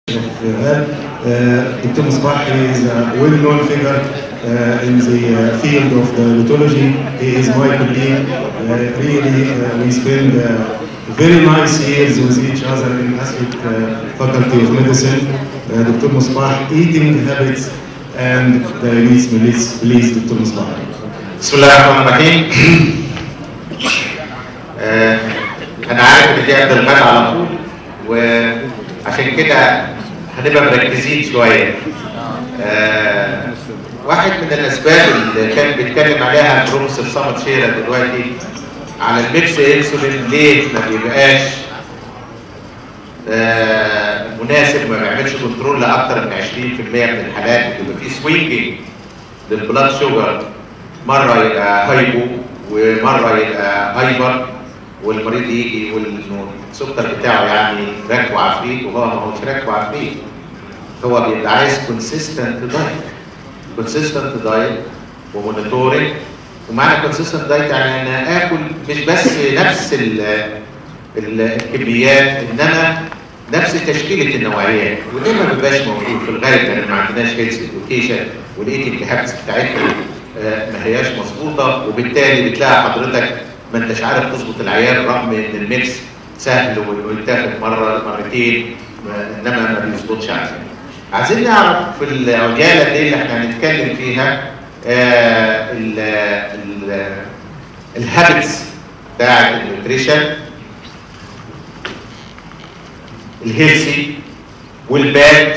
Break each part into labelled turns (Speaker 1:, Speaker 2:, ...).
Speaker 1: Dr. Musbah is a well-known figure uh, in the uh, field of the lithology. He is my colleague. Uh, really, uh, we spend uh, very nice years with each other in Aswad uh, Faculty of Medicine. Uh, Dr. Musbah, eating habits and diabetes mellitus. Please, Dr. Musbah.
Speaker 2: بسم الله الرحمن الرحيم آه، انا عارف ان دي قبل الغدا على طول وعشان كده هنبقى مركزين شويه آه، واحد من الاسباب اللي كان بيتكلم عليها بروفيسور صامت شيرة دلوقتي على الميكس انسولين ليه ما بيبقاش آه، مناسب ما بيعملش كنترول لاكثر من 20% من الحالات بيبقى في سوينجنج للبلاد شوجر مره يبقى هايبو ومره يبقى هايبر والمريض يجي يقول انه السكر بتاعه يعني راك وعفريت وهو ما هوش راك وعفريت هو بيبقى عايز كونسيستنت دايت كونسيستنت دايت ومونيتورنج ومعنى كونسيستنت دايت يعني انا اكل مش بس نفس ال ال الكميات انما نفس تشكيله النوعيات وده ما بيبقاش موجود في الغالب لان ما عندناش هيلث اديوكيشن والايتنج هابتس بتاعتنا آه، ما هياش مظبوطه وبالتالي بتلاقي حضرتك ما انتش عارف تظبط العيار رغم ان الميكس سهل ويتاخد مره مرتين ما- انما ما بيظبطش عندنا. عايزين نعرف في العجاله دي اللي احنا هنتكلم فيها آه ال ال الهابتس بتاعت النيوتريشن الهيلثي والباد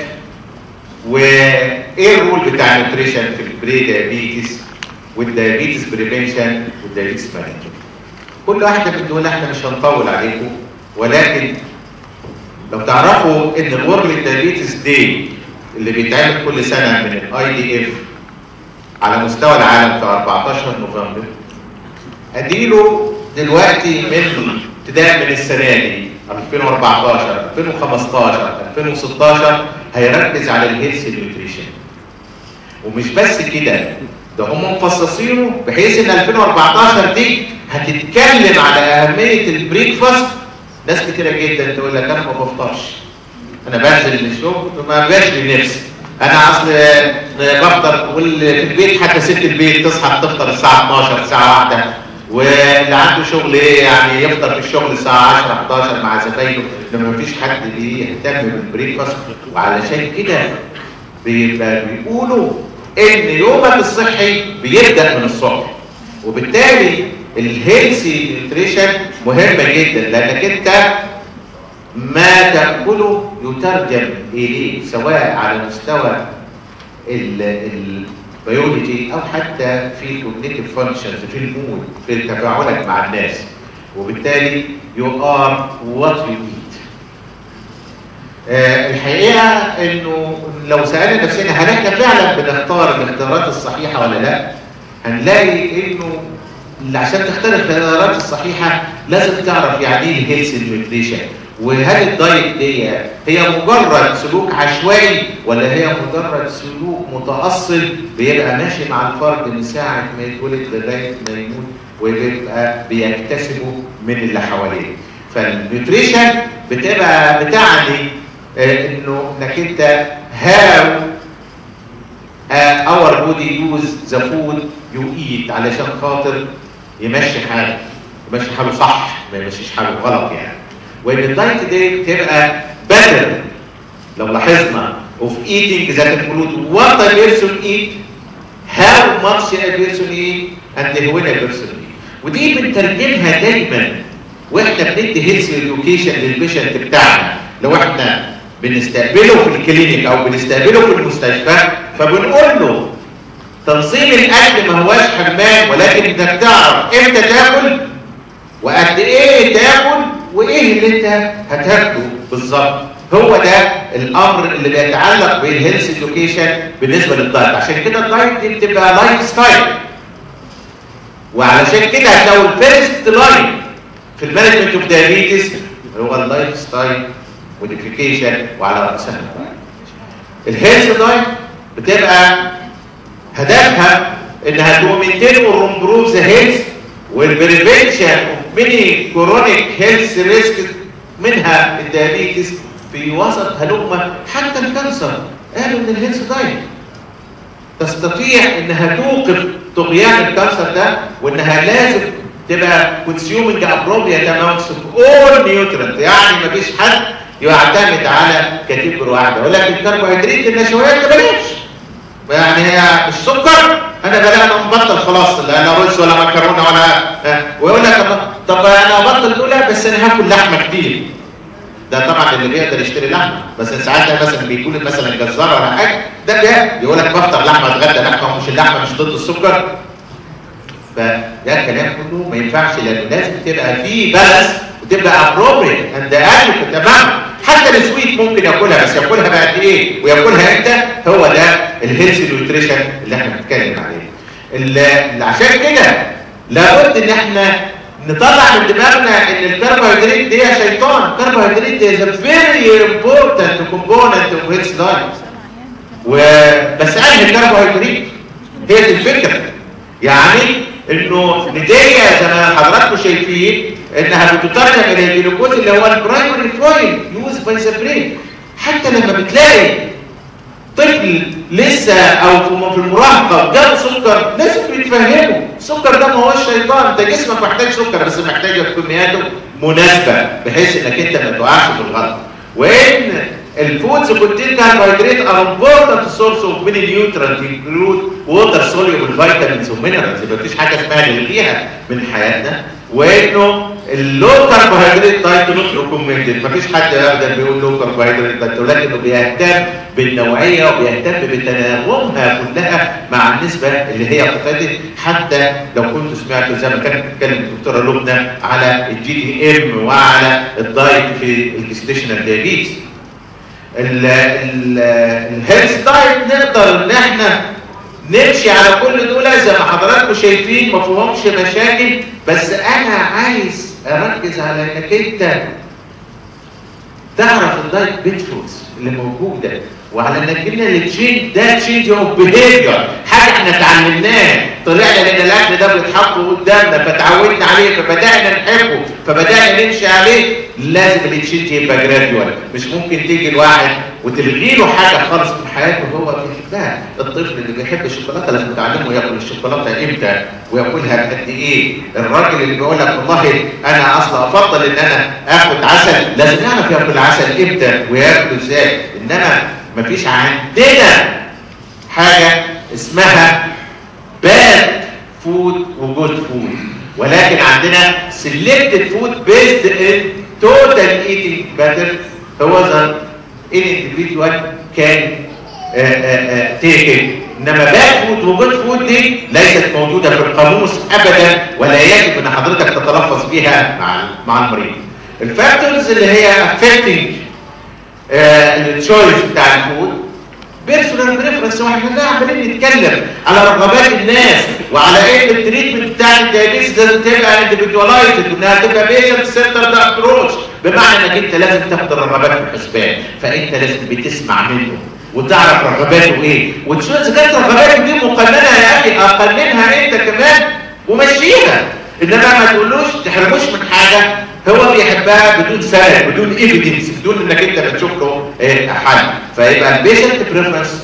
Speaker 2: وايه الرول بتاع النيوتريشن في البري دايابيتس والدايابيتس بريفنشن والدايابيتس مانجمنت كل واحده من دول احنا مش هنطول عليكم ولكن لو تعرفوا ان الورلد دايابيتس دي اللي بيتعمل كل سنه من الاي دي اف على مستوى العالم في 14 نوفمبر اديله دلوقتي من ابتداء من السنه دي 2014 2015 2016 هيركز على الهيلث نيوتريشن ومش بس كده ده هم مفصصينه بحيث ان 2014 دي هتتكلم على اهميه البريكفاست ناس كتيره جدا تقول لك انا ما بفطرش انا بنزل الشغل وما باش لنفسي انا اصل بفطر واللي في البيت حتى ست البيت تصحى تفطر الساعه 12 الساعه 1 واللي عنده شغل ايه يعني يفطر في الشغل الساعه 10 11 مع زمايله لما مفيش حد بيهتم بالبريكفاست وعلشان كده بيبقى بيقولوا ان يومك الصحي بيبدا من الصبح وبالتالي الهيلثي نيوتريشن مهمه جدا لانك انت ما تاكله يترجم اليه سواء على مستوى البيولوجي او حتى في الكوجنيتيف فانكشنز في المود في تفاعلك مع الناس وبالتالي يو ار وات يو ايت الحقيقه انه لو سالنا نفسنا هل احنا فعلا بنختار الاختيارات الصحيحه ولا لا هنلاقي انه اللي عشان تختار الاختيارات الصحيحه لازم تعرف يعني ايه الهيلث نيوتريشن وهل الدايت دي هي مجرد سلوك عشوائي ولا هي مجرد سلوك متأصل بيبقى ماشي مع الفرد من ساعة ما يتولد لغاية ما يموت ويبقى بيكتسبه من اللي حواليه فالنيوتريشن بتبقى بتعني آه، انه انك انت هاو اور بودي يوز ذا فود يو ايت علشان خاطر يمشي حاله يمشي حاله صح ما يمشيش حاله غلط يعني وان الدايت دي بتبقى better لو لاحظنا of eating that include what a person eat how much a person eat and when a person eat ودي بنترجمها دايما واحنا بندي هيلث اديوكيشن للبيشنت بتاعنا لو احنا بنستقبله في الكلينيك او بنستقبله في المستشفى فبنقول له تنظيم الاكل ما هواش حرمان ولكن انك تعرف امتى تاكل وقد ايه تاكل وايه اللي انت هتاكله بالظبط هو ده الامر اللي بيتعلق بالهيلث اديوكيشن بالنسبه للدايت عشان كده الدايت دي بتبقى لايف ستايل وعلشان كده هتلاقوا الفيرست لاين في المانجمنت اوف دايابيتس هو اللايف ستايل موديفيكيشن وعلى راسها الهيلث دايت بتبقى هدفها انها تؤمنتين ورومبروف ذا هيلث والبريفنشن اوف ميني كرونيك هيلث ريسك منها الدايابيتس في وسط هلمة حتى الكانسر قالوا ان الهيلث دايت تستطيع انها توقف طغيان الكانسر ده وانها لازم تبقى consuming appropriate amounts of all nutrients يعني مفيش حد يعتمد على كاتيجوري واحده ولكن الكربوهيدرات النشويات ما بلاش يعني هي مش سكر انا بلا انا مبطل خلاص لا انا رز ولا مكرونه ولا ويقول لك طب انا ابطل الاولى بس انا هاكل لحمه كتير ده طبعا اللي بيقدر يشتري لحمه بس ساعات ده مثلا بيكون مثلا جزار ولا حاجه ده بيقول لك بفطر لحمه اتغدى لحمه ومش اللحمه مش ضد السكر فده كلام كله ما ينفعش لانه لازم تبقى في بالانس وتبقى ابروبريت اند ادوكت تمام حتى السويت ممكن ياكلها بس ياكلها بقد ايه وياكلها امتى هو ده الهيلث نيوتريشن اللي احنا بنتكلم عليه اللي عشان كده لابد ان احنا نطلع من دماغنا ان الكربوهيدرات دي شيطان الكربوهيدرات دي is a very important component of health diet وبس انهي الكربوهيدرات هي دي الفكره يعني انه نديه زي ما حضراتكم شايفين انها بتترجم الى الجلوكوز اللي هو البرايمري فويل يوز باي ذا برين حتى لما بتلاقي طفل لسه او في المراهقه جاب سكر لازم بيتفهموا السكر ده ما هو الشيطان انت جسمك محتاج سكر بس محتاج كمياته مناسبه بحيث انك انت ما تقعش في الغلط وان الفودز كونتين كاربوهيدرات ار امبورتنت سورس اوف ميني نيوترنت انكلود ووتر سوليبل فيتامينز ومينرالز يبقى مفيش حاجه اسمها نلغيها من حياتنا وانه اللو كربوهيدرات دايت نوت ريكومندد مفيش حد ابدا بيقول لو كربوهيدرات دايت ولكنه بيهتم بالنوعيه وبيهتم بتناغمها كلها مع النسبه اللي هي قتادت حتى لو كنت سمعت زي ما كانت بتتكلم الدكتوره لبنى على الجي دي ام وعلى الدايت في الجستيشنال دايابيتس الهيلث دايت نقدر ان احنا نمشي على كل دول زي ما حضراتكم شايفين ما فيهمش مشاكل بس انا عايز اركز على انك انت تعرف الدايت بيتفولز اللي موجوده وعلى انك جبنا التشينج ده تشينج اوف بيهيفير حاجه احنا اتعلمناها طلعنا لان الاكل ده بيتحط قدامنا فتعودنا عليه فبدانا نحبه فبدانا نمشي عليه لازم التشينج يبقى جراديوال مش ممكن تيجي الواحد وتلغي له حاجه خالص من حياته هو بيحبها الطفل اللي بيحب الشوكولاته لازم تعلمه ياكل الشوكولاته امتى وياكلها بقد ايه الراجل اللي بيقول لك والله انا اصلا افضل ان انا اخد عسل لازم يعرف ياكل عسل امتى وياكله ازاي انما مفيش عندنا حاجه اسمها باد فود وجود فود ولكن عندنا selected food based in total eating pattern هو ذا ان individual can uh, uh, take it انما باد فود وجود فود دي ليست موجوده في القاموس ابدا ولا يجب ان حضرتك تتلفظ بيها مع مع المريض الفاكتورز اللي هي affecting التشويس بتاع الفود بيرسونال بريفرنس واحنا عمالين نتكلم على رغبات الناس وعلى ايه التريتمنت بتاع الدايابيتس لازم تبقى اندفيدواليزد وانها تبقى بيشنت سنتر ابروتش بمعنى انك انت لازم تاخد الرغبات في الحسبان فانت لازم بتسمع منه وتعرف رغباته ايه وتشوف اذا كانت رغباته دي مقننه يا اخي اقننها انت كمان ومشيها انما ما تقولوش تحرموش من حاجه هو بيحبها بدون سبب بدون ايفيدنس بدون انك انت بتشوف له حل فيبقى البيشنت بريفرنس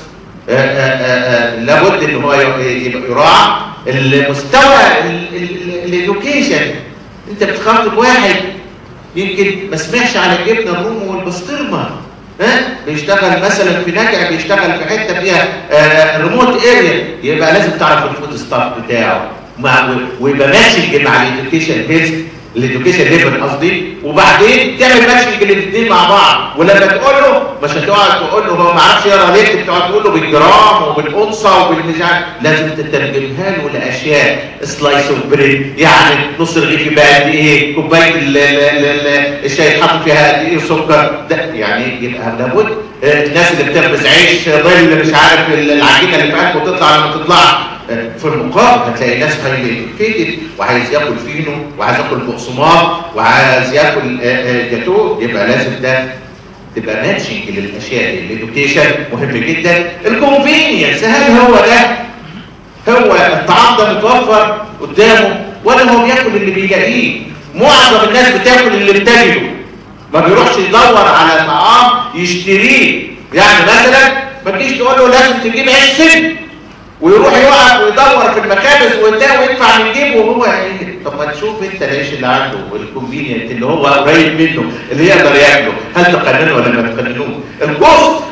Speaker 2: لابد ان هو يبقى يراعى المستوى الاديوكيشن انت بتخاطب واحد يمكن ما سمعش على الجبنه الرومي والبسطرمه ها بيشتغل مثلا في نجع بيشتغل في حته فيها ريموت اريا يبقى لازم تعرف الفود ستاف بتاعه ويبقى ماشي مع الاديوكيشن هيلث الاديوكيشن ليفل قصدي وبعدين تعمل ماتشنج الاثنين مع بعض ولما تقول له مش هتقعد تقول له هو ما عرفش يقرا ليه تقعد تقول له بالجرام وبالقنصه وبالمش لازم تترجمها له لاشياء سلايس اوف بريد يعني نص رغيف يبقى قد ايه كوبايه الشاي يتحط فيها قد ايه سكر ده يعني يبقى لابد الناس اللي بتخبز عيش ظل مش عارف العجينه اللي في قلبه تطلع لما تطلع في المقابل هتلاقي ناس هايلي اديوكيتد وعايز ياكل فينو وعايز ياكل بقسماط وعايز ياكل جاتو يبقى لازم ده تبقى ماتشنج للاشياء الاديوكيشن مهم جدا الكونفينينس هل هو ده هو الطعام ده متوفر قدامه ولا هو بياكل اللي بيلاقيه معظم الناس بتاكل اللي بتجده ما بيروحش يدور على طعام يشتريه يعني مثلا ما تجيش تقول له لازم تجيب عيش سن ويروح يقف ويدور في المخابز ويداه ويدفع من جيبه وهو يعني طب ما تشوف انت العيش اللي عنده والكونفينينت اللي هو قريب منه اللي يقدر ياكله هل تقننه ولا ما تقننوه الكوست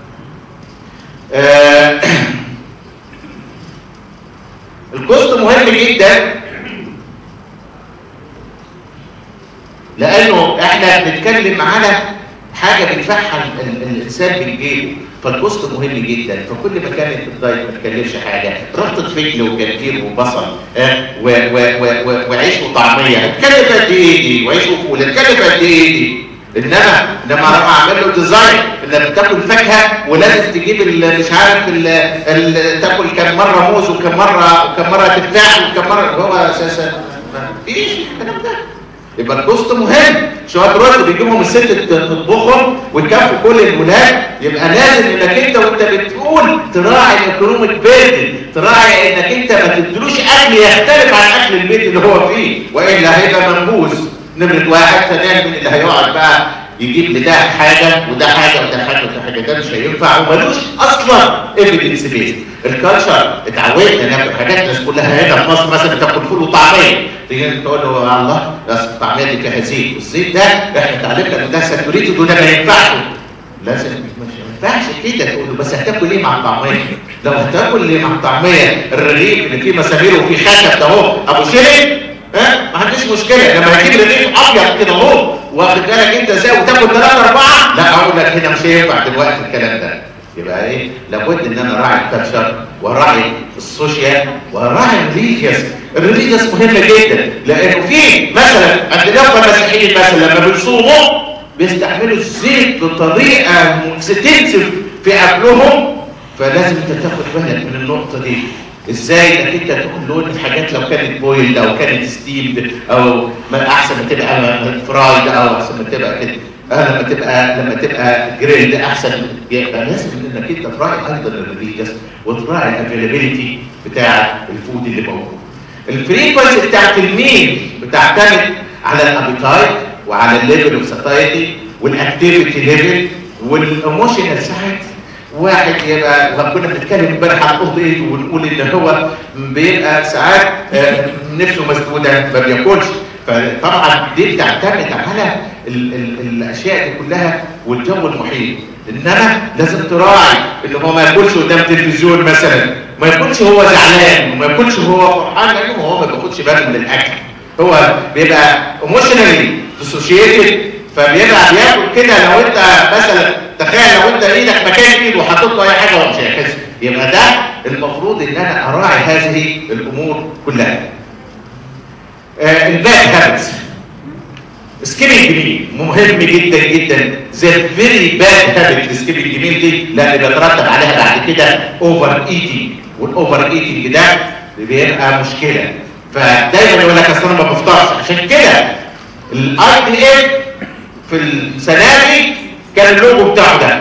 Speaker 2: آه الكوست مهم جدا لانه احنا بنتكلم على حاجه بيدفعها الانسان من جيبه فالكوست مهم جدا فكل ما كانت الدايت ما تكلفش حاجه ربطه فجل وجرجير وبصل اه و و و و وعيش وطعميه هتكلف قد ايه دي وعيش وفول هتكلف قد ايه دي انما لما اروح اعمل له ديزاين انك بتاكل فاكهه ولازم تجيب مش عارف ال ال تاكل كم مره موز وكم مره وكم مره تفاح وكم مره هو اساسا ما فيش الكلام ده يبقى الكوست مهم شويه رز بيجيبهم الست تطبخهم وتكفوا كل الولاد يبقى لازم انك انت وانت بتقول تراعي الايكونوميك بيردن تراعي انك انت ما تدلوش اكل يختلف عن اكل البيت اللي هو فيه والا هيبقى منبوذ نمره واحد ثانيا من اللي هيقعد بقى يجيب لده حاجه وده حاجه وده حاجه وده حاجه ده مش هينفع وملوش اصلا ايفيدنس بيست الكالتشر اتعودنا ناكل حاجات الناس كلها هنا في مصر مثلا تاكل فول وطعميه تيجي تقول له الله ده الطعميه دي فيها زيت الزيت ده احنا اتعلمنا ان ده ساتوريتد وده ما ينفعش لازم ما ينفعش كده تقول له بس هتاكل ايه مع الطعميه لو هتاكل ايه مع الطعميه الرغيف اللي فيه مسامير وفيه خشب ده اهو ابو شرب ها ما عنديش مشكله لما هجيب رغيف ابيض كده اهو واخد بالك انت ازاي وتاكل ثلاثه اربعه لا اقول لك هنا مش هينفع دلوقتي الكلام ده يبقى ايه لابد ان انا اراعي الكالتشر واراعي السوشيال واراعي الريليجيوس الريليجيوس مهم جدا لانه في مثلا عند الاخوه المسيحيين مثلا لما بيصوموا بيستعملوا الزيت بطريقه اكستنسيف في اكلهم فلازم انت تاخد بالك من النقطه دي ازاي انك انت تاكل لون الحاجات لو كانت بويلد او كانت ستيمد او ما احسن ما تبقى فرايد او احسن ما تبقى كده آه لما تبقى لما تبقى جريلد احسن يبقى لازم انك انت تراعي ايضا الريليجيوس وتراعي الافيلابيلتي بتاع الفود اللي موجود. الفريكونسي بتاعت المين بتعتمد على الابيتايت وعلى الليفل اوف ساتايتي والاكتيفيتي ليفل والايموشنال ساعات واحد يبقى كنا بنتكلم امبارح عن الاولد ايج ونقول ان هو بيبقى ساعات نفسه مسدوده ما بياكلش فطبعا دي بتعتمد على ال ال الاشياء دي كلها والجو المحيط انما لازم تراعي ان هو ما ياكلش قدام تلفزيون مثلا ما يكونش هو زعلان وما يكونش هو فرحان لانه هو ما بياخدش باله من الاكل هو بيبقى ايموشنالي ديسوشيتد فبيبقى بياكل كده لو انت مثلا تخيل لو انت ايدك مكان ايده وحاطط له اي حاجه هو مش هيحس يبقى ده المفروض ان انا اراعي هذه الامور كلها. آه الباد هابتس سكيبنج جميل مهم جدا جدا زي فيري باد هابت السكيبنج جميل دي لان بيترتب عليها بعد كده اوفر ايتنج والاوفر ايتنج ده بيبقى مشكله فدايما يقول لك اصل انا ما بفطرش عشان كده الاي دي اف في السنه دي كان اللوجو بتاعه ده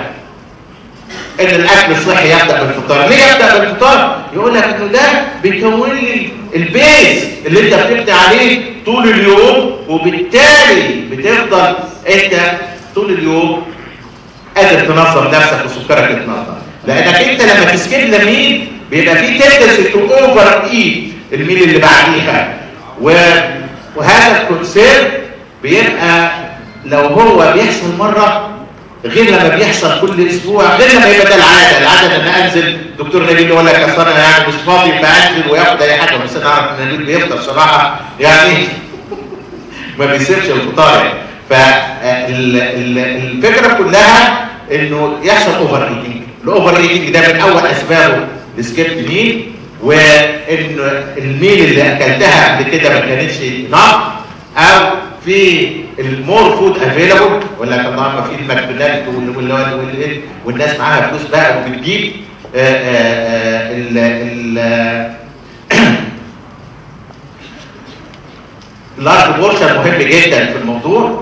Speaker 2: ان الاكل الصحي يبدا بالفطار ليه يبدا بالفطار يقول لك انه ده بيكون لي البيز اللي انت بتبني عليه طول اليوم وبالتالي بتفضل انت طول اليوم قادر تنظم نفسك وسكرك يتنظم لانك انت لما تسكيب لمين بيبقى في تندنسي تو اوفر ايت الميل اللي بعديها و... وهذا الكونسيرن بيبقى لو هو بيحصل مره غير لما بيحصل كل اسبوع غير لما يبقى ده العاده العاده ان انا انزل دكتور نبيل يقول لك اصل انا يعني مش فاضي فانزل وياخد اي حاجه بس انا اعرف ان نبيل بيفطر صراحه يعني ما بيسيبش الفطار فالفكره كلها انه يحصل اوفر ايتنج الاوفر ايتنج ده من اول اسبابه السكيبت مين وان الميل اللي اكلتها قبل كده ما كانتش نقص او في المور فود افيلابل ولا كان طبعا في الماكدونالدز والناس معاها فلوس بقى وبتجيب ال ال اللارج بورشن مهم جدا في الموضوع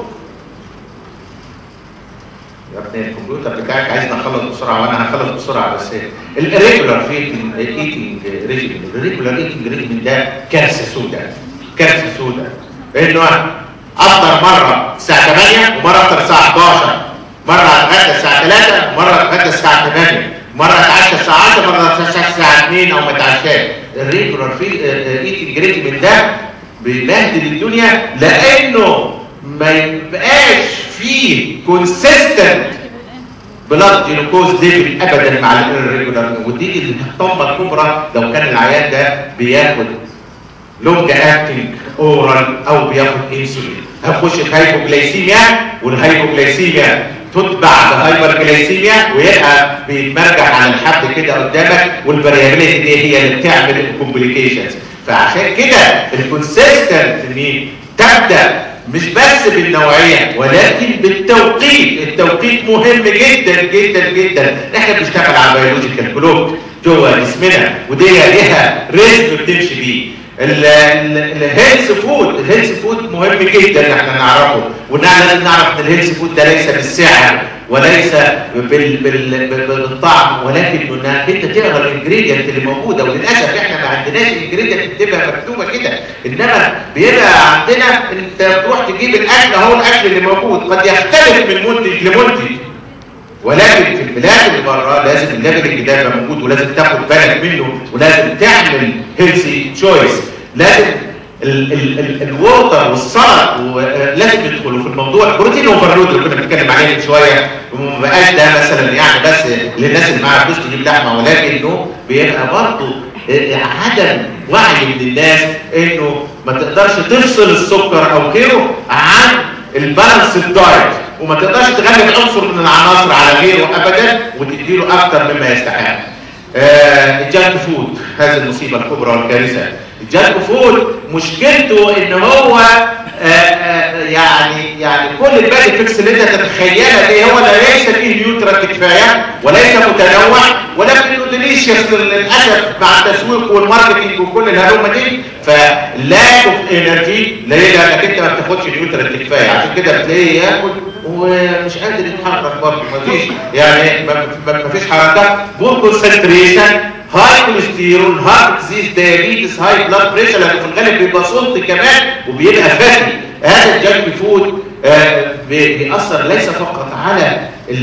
Speaker 2: يا ابني الكمبيوتر بتاعك عايز نخلص بسرعه وانا هخلص بسرعه بس الريجولار فيتنج ايتنج ريجيمنت الريجولار ايتنج ريجيمنت ده كارثه سوداء كارثه سوداء انه افطر مره الساعه 8 ومره افطر الساعه 11 مره اتغدى الساعه 3 مره اتغدى الساعه 8 مره اتعشى الساعه 10 مره اتعشى الساعه 2 او ما اتعشاش الريجولار في ايتنج ريجيمنت ده بيبهدل الدنيا لانه ما يبقاش فيه كونسيستنت بلاد جلوكوز ليفل ابدا مع الريجولار ودي الطمه الكبرى لو كان العيان ده بياخد لونج اكتنج اورال او بياخد انسولين هنخش في هايبوجلايسيميا والهايبوجلايسيميا تتبع بهايبر جلايسيميا ويبقى بيتمرجح على الحد كده قدامك والفاريابيلتي دي هي اللي بتعمل الكومبليكيشنز فعشان كده الكونسيستنت ان تبدا مش بس بالنوعيه ولكن بالتوقيت التوقيت مهم جدا جدا جدا احنا بنشتغل على بيولوجيكال كلوك جوه جسمنا ودي ليها ريزم بتمشي بيه الهيلث فود الهيلث فود مهم جدا احنا نعرفه ولازم نعرف ان الهيلث فود ده ليس بالسعر وليس بال بال بالطعم ولكن انك انت تقرا الانجريدينت اللي موجوده وللاسف احنا ما عندناش انجريدينت بتبقى مكتوبه كده انما بيبقى عندنا انت تروح تجيب الاكل اهو الاكل اللي موجود قد يختلف من منتج لمنتج ولكن في البلاد اللي بره لازم الليفل ده يبقى موجود ولازم تاخد بالك منه ولازم تعمل هيلثي تشويس لازم الووتر والسلط لازم يدخلوا في الموضوع بروتين اوفرلود اللي كنا بنتكلم عليه من شويه وما بقاش ده مثلا يعني بس للناس اللي معاها فلوس تجيب لحمه ولكنه بيبقى برضه عدم وعي من الناس انه ما تقدرش تفصل السكر او غيره عن البالانس دايت وما تقدرش تغلب عنصر من العناصر على غيره ابدا وتديله اكتر مما يستحق. آه الجانك فود هذه المصيبه الكبرى والكارثه. الجانك فود مشكلته ان هو آآ آآ يعني يعني كل الباقي فيكس اللي انت تتخيلها دي هو ليس فيه نيوترال كفايه وليس متنوع ولكنه ديليشيوس للاسف مع التسويق والماركتنج وكل الهلومه دي فلاك اوف انرجي ليه؟ لانك انت ما بتاخدش نيوترال كفايه عشان كده بتلاقيه ياكل ومش قادر يتحرك برضه مفيش يعني مفيش حركه بول كونسنتريشن هاي كوليسترول هارت ديزيز دايابيتس هاي بلاد بريشر لانه في الغالب بيبقى صلت كمان وبيبقى فاتي هذا الجنك فود آه بيأثر ليس فقط على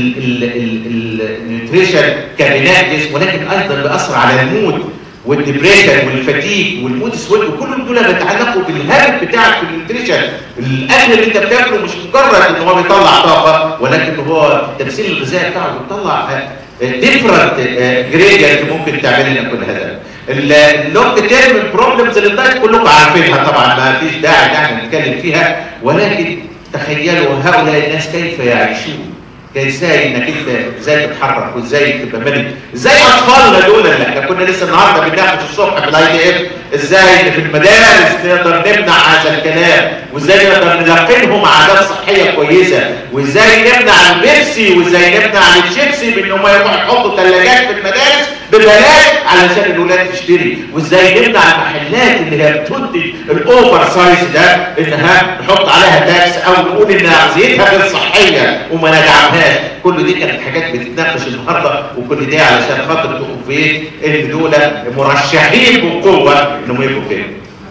Speaker 2: النيوتريشن كبناء جسم ولكن ايضا بيأثر على المود والدبريشن والفتيج والمود سويت وكل دول بيتعلقوا بالهابت بتاعك في النيوتريشن الاكل اللي انت بتاكله مش مجرد ان هو بيطلع طاقه ولكن هو في التمثيل الغذائي بتاعه بيطلع ديفرنت جريدينت ممكن تعمل لنا كل هذا اللونج تيرم بروبلمز اللي الدايت كلكم عارفينها طبعا ما فيش داعي ان احنا نتكلم فيها ولكن تخيلوا هؤلاء الناس كيف يعيشون ازاي انك انت ازاي تتحرك وازاي تبقى ملك ازاي اطفالنا دول اللي احنا كنا لسه النهارده بنناقش الصبح في الاي دي اف ازاي في المدارس نقدر نمنع هذا الكلام وازاي نقدر نلقنهم عادات صحيه كويسه وازاي نمنع البيبسي وازاي نمنع الشيبسي بان هم يروحوا يحطوا ثلاجات في المدارس ببلاش علشان الاولاد تشتري وازاي نمنع المحلات اللي هي بتنتج الاوفر سايز ده انها نحط عليها تاكس او نقول ان اغذيتها غير صحيه وما ندعمهاش كل دي كانت حاجات بتتناقش النهارده وكل دي علشان خاطر تقول فين ان دول مرشحين بقوه انهم يبقوا كده.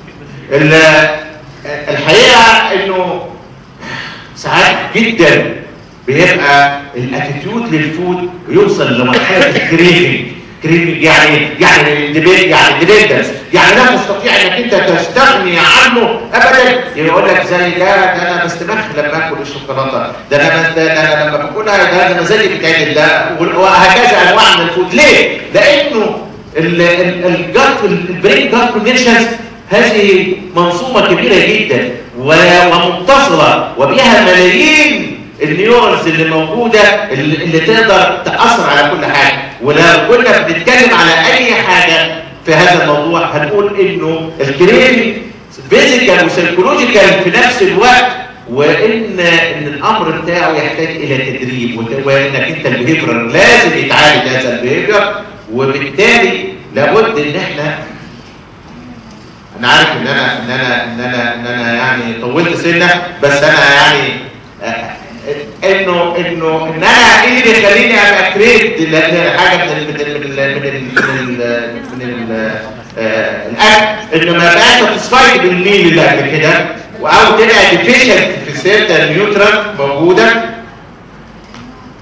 Speaker 2: الحقيقه انه ساعات جدا بيبقى الاتيتيود للفود يوصل لمرحله الكريفنج كريفنج يعني يعني ديبيت يعني ديبيتنس يعني لا تستطيع انك انت تستغني عنه ابدا يقول لك زي ده ده انا بستمخ لما اكل الشوكولاته ده انا ده انا لما باكلها ده انا مزاجي بيتعدل ده وهكذا انواع من الفود ليه؟ لانه الجات البرين جات كونكشنز هذه منظومه كبيره جدا ومتصله وبها ملايين النيورونز اللي موجوده اللي, اللي تقدر تاثر على كل حاجه ولو كنا بنتكلم على اي حاجه في هذا الموضوع هنقول انه الكريم فيزيكال وسيكولوجيكال في نفس الوقت وان ان الامر بتاعه يحتاج الى تدريب وانك انت البيهيفير لازم يتعالج هذا البيهيفير وبالتالي لابد ان احنا انا عارف ان انا ان انا ان انا ان انا يعني طولت سنه بس انا يعني انه انه ان انا ايه اللي يخليني ابقى كريت حاجه من ال من ال من ال من ال من ال الاكل ان ما بقاش ساتسفايد بالميل اللي قبل كده او تبقى ديفيشنت في سيرتا نيوترال موجوده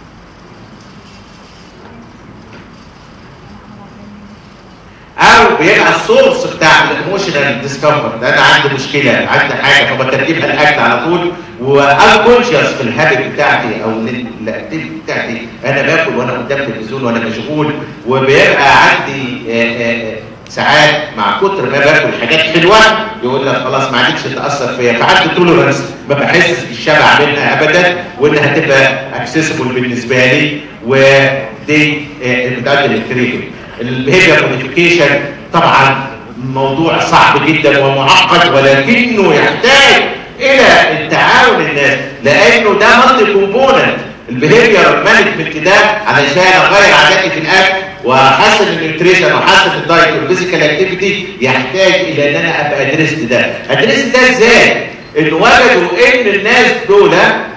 Speaker 2: وبيبقى السورس بتاع الايموشنال ديسكمفورت انا عندي مشكله عندي حاجه فبترجمها الاكل على طول وانكونشس في الهابت بتاعتي او الاكتيفيتي بتاعتي انا باكل وانا قدام التلفزيون وانا مشغول وبيبقى عندي آآ آآ ساعات مع كتر ما باكل حاجات حلوه يقول لك خلاص ما عادتش تاثر فيا فعندي توليرنس ما بحسش بالشبع منها ابدا وانها هتبقى اكسسبل بالنسبه لي ودي بتقدم الكريتيف البيهيفير موديفيكيشن طبعا موضوع صعب جدا ومعقد ولكنه يحتاج الى التعاون الناس لانه ده مالتي كومبوننت البيهيفير مانجمنت ده علشان اغير عاداتي في الاكل واحسن النيوتريشن واحسن الدايت والفيزيكال اكتيفيتي يحتاج الى ان انا ابقى ادرست ده ادرست ده ازاي ان وجدوا ان الناس دول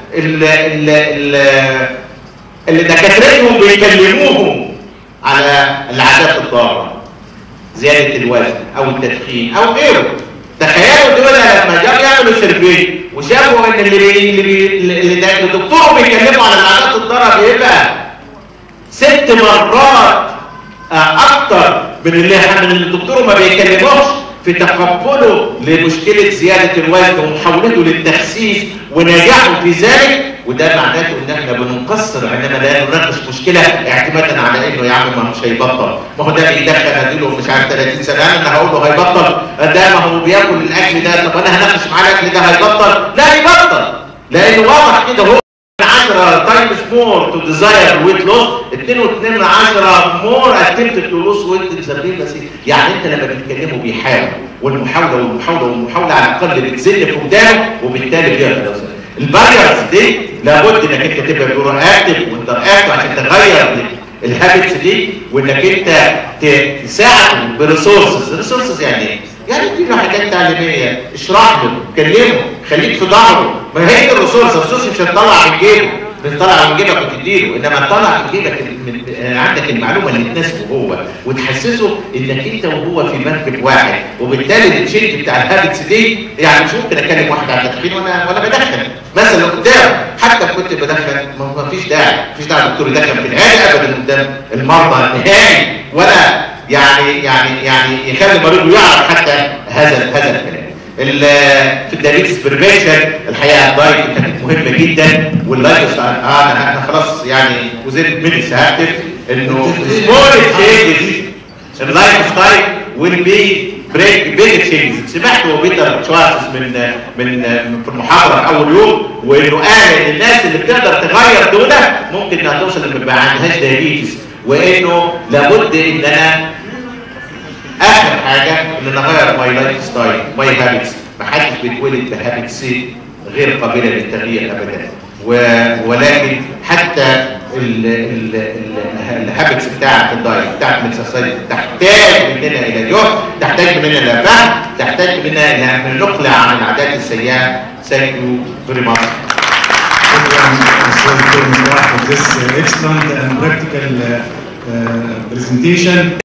Speaker 2: اللي دكاترتهم بيكلموهم على العادات الضاره زياده الوزن او التدخين او غيره تخيلوا دول لما جابوا يعملوا سيرفي وشافوا ان اللي بي اللي بي اللي الدكتور بيكلموا على العادات الضاره بيبقى ست مرات اكتر من اللي من اللي الدكتور ما بيكلموش في تقبله لمشكله زياده الوزن ومحاولته للتخسيس ونجاحه في ذلك وده معناته ان احنا بنقصر عندما لا نناقش مشكله اعتمادا على انه يا عم ما مش هيبطل ما هو ده بيدخل اديله مش عارف 30 سنه انا هقول له هيبطل ده ما هو بياكل الاكل ده طب انا هناقش معاه الاكل ده هيبطل لا يبطل لانه واضح كده هو 10 تايمز مور تو ديزاير ويت لوس 2 و2 من 10 مور اتمت تو لوس ويت بس يعني انت لما بتكلمه بيحاول والمحاوله والمحاوله والمحاوله على الاقل بتزل في ودانه وبالتالي بيقدر يوصل الباريرز دي لابد انك انت تبقى برو اكتف وانتر اكتف عشان تغير الهابتس دي وانك انت تساعده بريسورسز ريسورسز يعني ايه؟ يعني اديله حاجات تعليميه اشرح له كلمه خليك في ظهره ما هي الريسورس الريسورس مش هتطلع من جيبه بتطلع من جيبك وتديله انما تطلع من جيبك من عندك المعلومه اللي تناسبه هو وتحسسه انك انت وهو في مركب واحد وبالتالي التشينج بتاع الهابتس دي يعني مش ممكن اكلم واحد على التدخين وانا وانا بدخن مثلا قدام حتى كنت بدخن ما فيش داعي ما فيش داعي الدكتور يدخن في العياده ابدا قدام المرضى نهائي ولا يعني يعني يعني يخلي مريضه يعرف حتى هذا هذا الكلام في الدايبيتس بريفنشن الحقيقه الدايت كانت مهمه جدا واللايف ستايل اه انا خلاص يعني وزير من ساعتك انه سمول تشينجز اللايف ستايل ويل بي بريك بيج تشينجز سمعت بيتر تشوارتز من من في المحاضره في اول يوم وانه قال ان الناس اللي بتقدر تغير دول ممكن انها توصل ان ما عندهاش دايبيتس وانه لابد ان انا اخر حاجه ان انا اغير ماي لايف ستايل ماي هابتس ما حدش بيتولد بهابتس غير قابله للتغيير ابدا ولكن حتى الهابتس بتاعت الدايت بتاعت الاكسرسايز تحتاج مننا الى جهد تحتاج مننا الى فهم تحتاج مننا الى ان نقلع عن العادات السيئه ثانك يو فيري ماتش
Speaker 1: for this excellent and practical uh, uh, presentation.